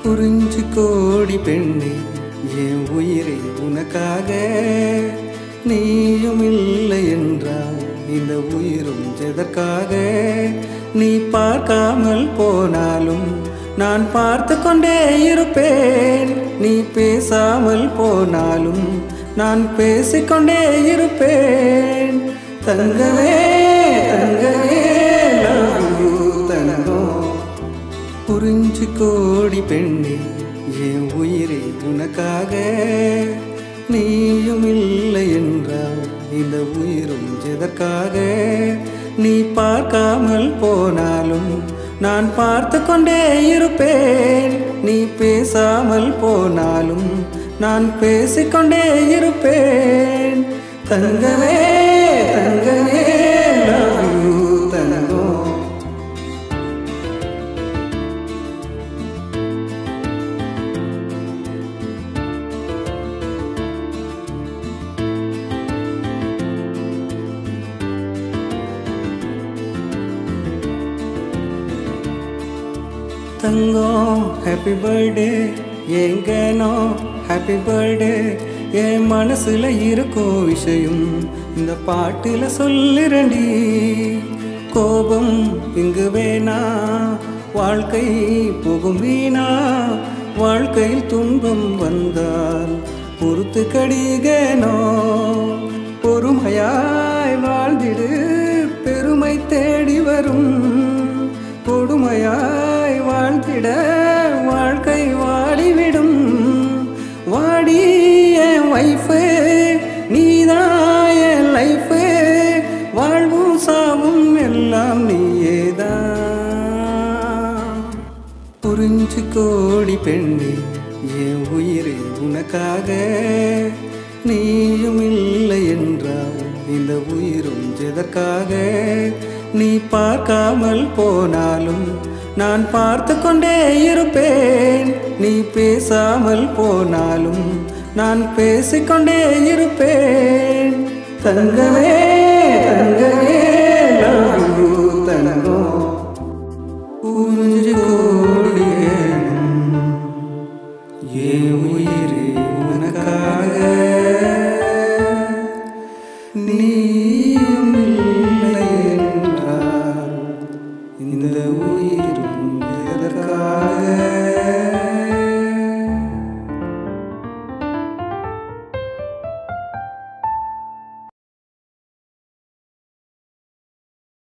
புரிஞ்சு கோடி பெண்ணே என் உயிரை உனக்காக நீயும் இல்லை என்றால் இந்த உயிரும் எதற்காக நீ பார்க்காமல் போனாலும் நான் பார்த்து கொண்டே இருப்பேன் நீ பேசாமல் போனாலும் நான் பேசிக்கொண்டே இருப்பேன் தங்கவே தங்கவே love you, தங்கம் புரிஞ்சு கோடி பெண்ணே என் உயிரை உனக்காக நீயும் இல்லை என்றால் இந்த உயிரும் எதற்காக நீ பார்க்காமல் போனாலும் நான் பார்த்து கொண்டே இருப்பேன் நீ பேசாமல் போனாலும் நான் பேசிக்கொண்டே இருப்பேன் தங்கமே தங்கமே love you, தங்கம் தங்கம் ஹாப்பி பர்த்டே எங்கனோ ஹாப்பி பர்த்டே என் மனசுல இருக்கும் விஷயம் இந்த பாட்டுல சொல்லுறண்டி கோபம் இங்கு வேணா வாழ்க்கை போகும் வீணா வாழ்க்கையில் துன்பம் வந்தால் பொறுத்து கடிகனோ பொறுமையாய் வாழ்ந்திடு பெருமை தேடி வரும் கொடுமையாய் வாழ்ந்திட வாழ்க்கை வாடிவிடும் வாடி என் வைஃபு நீதான் என் லைஃபு வாழ்வும் சாவும் எல்லாம் நீயேதான் புரிஞ்சு கோடி பெண்ணே என் உயிரை உனக்காக நீயும் இல்லை என்றால் இந்த உயிரும் எதற்காக நீ பார்க்காமல் போனாலும் நான் பார்த்து கொண்டே இருப்பேன் நீ பேசாமல் போனாலும் நான் பேசிக்கொண்டே இருப்பேன் தங்கமே தங்கமே